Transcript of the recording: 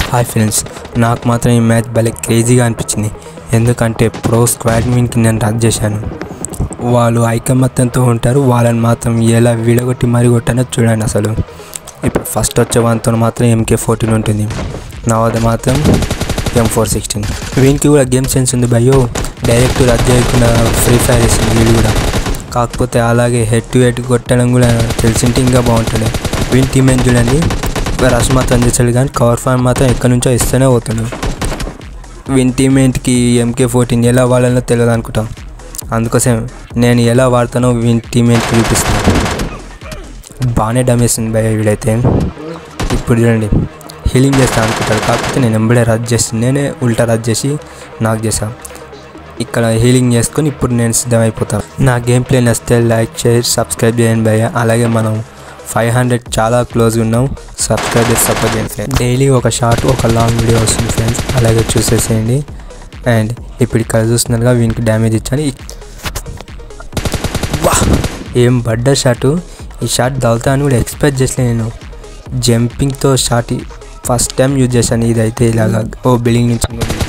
hi friends నాకు మాత్రం ఈ మ్యాచ్ భలే క్రేజీగా అనిపించింది ఎందుకంటే ప్రో స్క్వాడ్ మీన్కి నేను రద్దు చేశాను వాళ్ళు ఐకమత్యంతో ఉంటారు వాళ్ళని మాత్రం ఎలా విడగొట్టి మరీ కొట్టానో చూడండి అసలు ఇప్పుడు ఫస్ట్ వచ్చే వాళ్ళతో మాత్రం ఎంకే ఫోర్టీన్ ఉంటుంది నా వద్ద మాత్రం ఎం ఫోర్ సిక్స్టీన్ వీనికి కూడా గేమ్ సెన్స్ ఉంది భయ్యో డైరెక్ట్ రద్దు చేయకుండా ఫ్రీ ఫైర్ వేసింది వీడు కూడా కాకపోతే అలాగే హెడ్ టు హెడ్ కొట్టడం కూడా తెలిసింటే ఇంకా బాగుంటుండే వీని టీం ఏం చూడండి రష్ మాత్రం చేసాడు కానీ కవర్ ఫార్మ్ మాత్రం ఎక్కడి నుంచో ఇస్తూనే పోతాడు వీని టీం ఏంటికి ఎంకే ఫోర్టీన్ ఎలా వాడాలో తెలియదు అనుకుంటాం అందుకోసం నేను ఎలా వాడతానో వీని టీం ఏంటి చూపిస్తాను బాగానే డమేసింది భయ వీడైతే ఇప్పుడు చూడండి హీలింగ్ చేస్తాను అనుకుంటాడు కాకపోతే నేను ఎంబడే రద్దు చేసి నేనే ఉల్టా రద్దు చేసి నాకు చేశాను ఇక్కడ హీలింగ్ చేసుకొని ఇప్పుడు నేను సిద్ధమైపోతాను నా గేమ్ ప్లే నచ్చితే లైక్ షేర్ సబ్స్క్రైబ్ చేయండి భయ్య అలాగే మనం ఫైవ్ హండ్రెడ్ చాలా క్లోజ్గా ఉన్నాం సబ్స్క్రైబ్ చేసి సపోర్ట్ చేయండి ఫ్రెండ్స్ డైలీ ఒక షార్ట్ ఒక లాంగ్ వీడియో వస్తుంది ఫ్రెండ్స్ అలాగే చూసేసేయండి అండ్ ఇప్పుడు ఇక్కడ చూస్తున్నారుగా వీనికి డ్యామేజ్ ఇచ్చాను ఈ- వా ఏం పడ్డ షాటు ఈ షాట్ తగులుతా అని కూడా ఎక్స్పెక్ట్ చేసలే నేను జంపింగ్తో షాట్ ఫస్ట్ టైం యూజ్ చేశాను ఇదైతే ఇలాగా ఓ బిల్డింగ్ నుంచి ఇంకో building